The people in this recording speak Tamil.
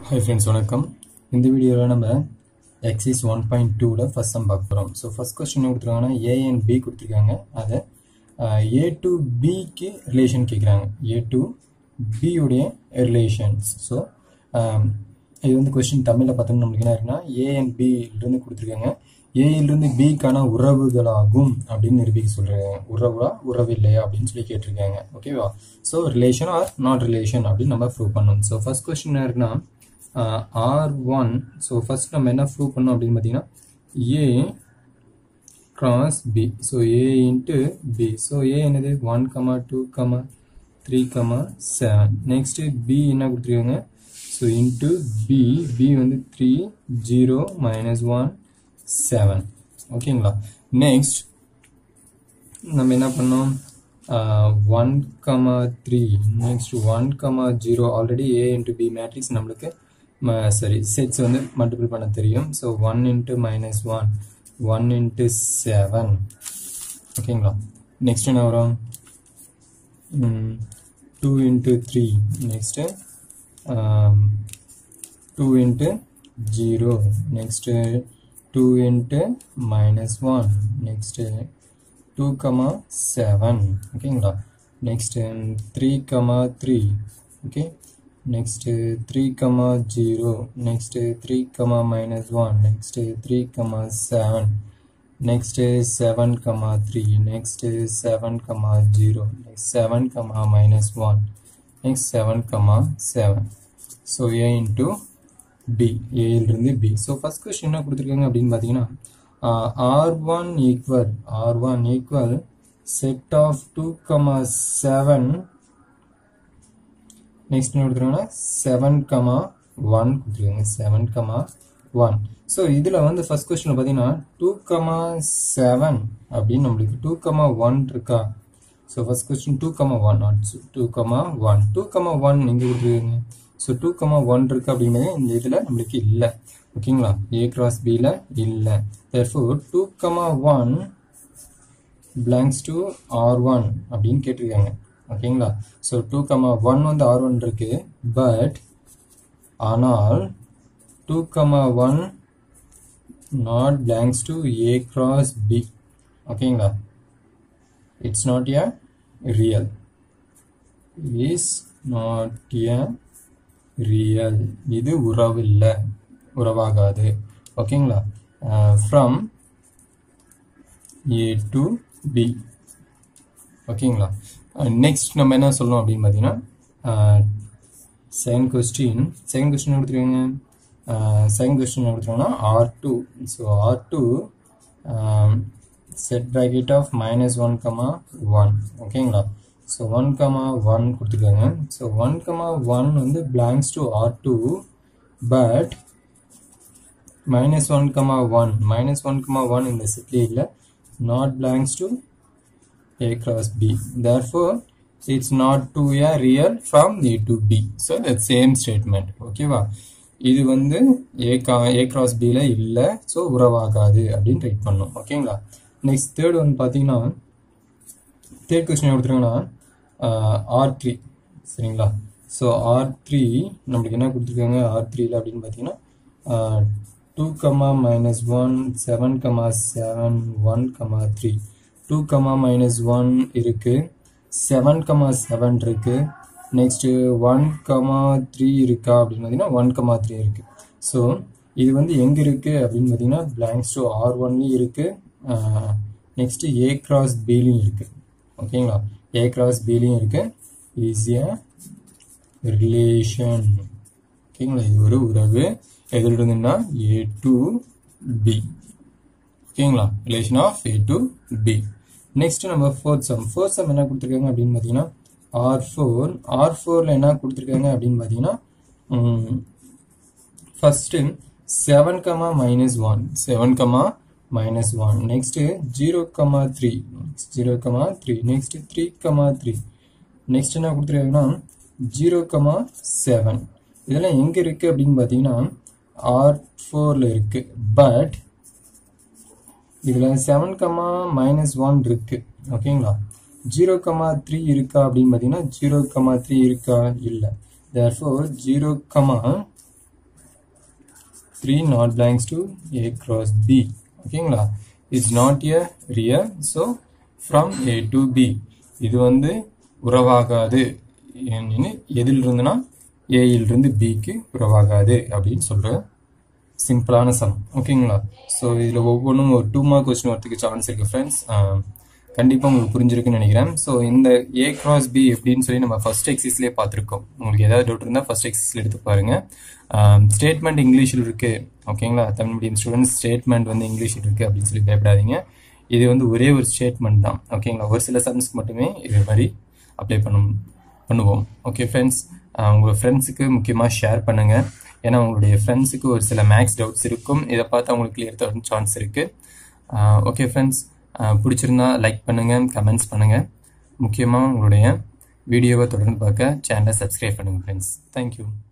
ஹாய் ஃப்ரெண்ட்ஸ் வணக்கம் இந்த வீடியோவில் நம்ம எக்ஸைஸ் ஒன் பாயிண்ட் டூவில் ஃபஸ்ட் சம் பார்க்க போகிறோம் ஸோ ஃபஸ்ட் கொஸ்டின் கொடுத்துருக்காங்கன்னா ஏ அண்ட் பி கொடுத்துருக்காங்க அதை ஏ டு பிக்கு ரிலேஷன் கேட்குறாங்க ஏ டு பியுடைய ரிலேஷன்ஸ் ஸோ இது வந்து கொஸ்டின் தமிழில் பார்த்தோம்னா நம்மளுக்கு என்ன இருக்குன்னா ஏ அண்ட் பியிலிருந்து கொடுத்துருக்காங்க ஏயிலிருந்து பிக்கான உறவுகளாகும் அப்படின்னு நிரூபிக்க சொல்கிறாங்க உறவா உறவு இல்லையா அப்படின்னு சொல்லி கேட்டிருக்காங்க ஓகேவா so relation or not relation அப்படின்னு நம்ம ப்ரூவ் பண்ணணும் ஸோ ஃபர்ஸ்ட் கொஸ்டின் என்ன இருக்குன்னா ஆர் ஒன் ஸோ ஃபர்ஸ்ட் நம்ம என்ன ப்ரூவ் பண்ணோம் அப்படின்னு பார்த்தீங்கன்னா A cross B so A into B so A என்னது one comma two comma three comma seven next B என்ன கொடுத்துருக்காங்க ஸோ இன்ட்டு பி பி வந்து three zero minus one seven ஓகேங்களா நெக்ஸ்ட் நம்ம என்ன பண்ணோம் one comma three next one comma zero already A into B matrix நம்மளுக்கு சரி செட்ஸ் வந்து மல்டிபிள் பண்ண தெரியும் so one into minus one one into seven ஓகேங்களா நெக்ஸ்ட் என்ன வரும் two into three next two into zero next two into minus one next two comma seven ஓகேங்களா next three comma three okay next three comma zero next three comma minus one next three comma seven next seven comma three next seven comma zero next seven comma minus one next seven comma seven so A into B ஏயிலிருந்து பி ஸோ ஃபஸ்ட் கொஸ்டின் என்ன கொடுத்துருக்காங்க அப்படின்னு பார்த்தீங்கன்னா R one equal R one equal set of two comma seven next என்ன கொடுத்துருக்காங்கன்னா செவன் கமா ஒன் கொடுத்துருக்காங்க செவன் கமா ஒன் ஸோ இதில் வந்து ஃபர்ஸ்ட் கொஸ்டின் பார்த்தீங்கன்னா டூ கமா செவன் அப்படின்னு நம்மளுக்கு டூ கமா ஒன் இருக்கா so first question two comma one not two comma one two comma one இங்கே கொடுத்துருக்காங்க ஸோ டூ கமா ஒன் இருக்கு அப்படிங்கிறது இந்த இதில் நம்மளுக்கு இல்லை ஓகேங்களா ஏ கிராஸ் பியில் இல்லை therefore two comma one belongs to R one அப்படின்னு கேட்டிருக்காங்க ஓகேங்களா ஸோ டூ கமா ஒன் வந்து ஆர் ஒன் இருக்கு பட் ஆனால் two comma one not belongs to A cross B ஓகேங்களா it's not a real is not a real இது உறவு இல்லை உறவாகாது ஓகேங்களா ஃப்ரம் ஏ டு பி ஓகேங்களா நெக்ஸ்ட் நம்ம என்ன சொல்லணும் அப்படின்னு பார்த்தீங்கன்னா செகண்ட் கொஸ்டின் செகண்ட் கொஸ்டின் கொடுத்துருக்காங்க செகண்ட் கொஸ்டின் கொடுத்துருக்காங்கன்னா R two so R two set bracket of minus one comma one ஓகேங்களா ஸோ ஒன் கமா ஒன் கொடுத்துருக்காங்க ஸோ ஒன் கமா ஒன் வந்து belongs to R two but minus one comma one minus one comma one இந்த செட்லேயே இல்லை not belongs to A cross B therefore it's not to a real from A to B so that same statement ஓகேவா இது வந்து ஏ கா ஏ கிராஸ் பியில் இல்லை ஸோ உறவாகாது அப்படின்னு ரைட் பண்ணோம் ஓகேங்களா நெக்ஸ்ட் தேர்ட் வந்து பார்த்தீங்கன்னா தேர்ட் கொஸ்டின் கொடுத்துருங்கன்னா ஆர் த்ரீ சரிங்களா ஸோ ஆர் த்ரீ நம்மளுக்கு என்ன கொடுத்துருக்காங்க ஆர் த்ரீல அப்படின்னு பார்த்தீங்கன்னா two comma minus one seven comma seven one comma three two comma minus one இருக்கு செவன் கமா செவன் இருக்கு நெக்ஸ்ட் ஒன் கமா த்ரீ இருக்கா அப்படின்னு பார்த்தீங்கன்னா ஒன் கமா த்ரீ இருக்கு ஸோ இது வந்து எங்கே இருக்கு அப்படின்னு பார்த்தீங்கன்னா பிளாங்க்ஸ் டு ஆர் ஒன்லையும் இருக்கு நெக்ஸ்ட் ஏ கிராஸ் பிலையும் இருக்கு ஓகேங்களா ஏ கிராஸ் பிலையும் இருக்கு இஸ் ஏ ரிலேஷன் ஓகேங்களா இது ஒரு உறவு எதில் இருந்துன்னா ஏ டு பி ஓகேங்களா relation of A to B next நம்ம ஃபோர்த் சம் ஃபோர்த் சம் என்ன கொடுத்துருக்காங்க அப்படின்னு பார்த்தீங்கன்னா ஆர் ஃபோர் ஆர் ஃபோரில் என்ன கொடுத்துருக்காங்க அப்படின்னு பார்த்தீங்கன்னா first seven comma minus one seven comma minus one next zero comma three zero comma three next three comma three next என்ன கொடுத்துருக்காங்கன்னா ஜீரோ கமா செவன் இதெல்லாம் எங்கே இருக்குது அப்படின்னு பார்த்தீங்கன்னா ஆர் ஃபோரில் இருக்குது பட் இதில் செவன் கமா மைனஸ் ஒன் இருக்குது ஓகேங்களா ஜீரோ கமா த்ரீ இருக்கா அப்படின்னு பார்த்தீங்கன்னா ஜீரோ கமா த்ரீ இருக்கா இல்லை therefore zero comma three not belongs to A cross B ஓகேங்களா it's not a real so from A to B இது வந்து உறவாகாது ஏன்னு எதில் இருந்துன்னா ஏயிலிருந்து பிக்கு உறவாகாது அப்படின்னு சொல்கிற சிம்பிளான சம் ஓகேங்களா ஸோ இதில் ஒவ்வொன்றும் ஒரு டூ மார்க் கொஸ்டின் வரதுக்கு சான்ஸ் இருக்குது ஃப்ரெண்ட்ஸ் கண்டிப்பாக உங்களுக்கு புரிஞ்சிருக்குன்னு நினைக்கிறேன் ஸோ இந்த ஏ கிராஸ் பி எப்படின்னு சொல்லி நம்ம ஃபர்ஸ்ட் எக்ஸிஸ்லேயே பார்த்துருக்கோம் உங்களுக்கு ஏதாவது டவுட் இருந்தால் ஃபர்ஸ்ட் எக்ஸிஸில் எடுத்து பாருங்க ஸ்டேட்மெண்ட் இங்கிலீஷில் இருக்குது ஓகேங்களா தமிழ் மீடியம் ஸ்டூடெண்ட்ஸ் ஸ்டேட்மெண்ட் வந்து இங்கிலீஷில் இருக்குது அப்படின்னு சொல்லி பயப்படாதீங்க இது வந்து ஒரே ஒரு ஸ்டேட்மெண்ட் தான் ஓகேங்களா ஒரு சில சம்ஸ்க்கு மட்டுமே இது மாதிரி அப்ளை பண்ணும் பண்ணுவோம் ஓகே ஃப்ரெண்ட்ஸ் உங்கள் ஃப்ரெண்ட்ஸுக்கு முக்கியமாக ஷேர் பண்ணுங்கள் ஏன்னா உங்களுடைய ஃப்ரெண்ட்ஸுக்கு ஒரு சில மேக்ஸ் டவுட்ஸ் இருக்கும் இதை பார்த்து அவங்களுக்கு கிளியர் தர சான்ஸ் இருக்குது ஓகே ஃப்ரெண்ட்ஸ் பிடிச்சிருந்தா லைக் பண்ணுங்கள் கமெண்ட்ஸ் பண்ணுங்கள் முக்கியமாக உங்களுடைய வீடியோவை தொடர்ந்து பார்க்க சேனலை சப்ஸ்கிரைப் பண்ணுங்கள் ஃப்ரெண்ட்ஸ் தேங்க்யூ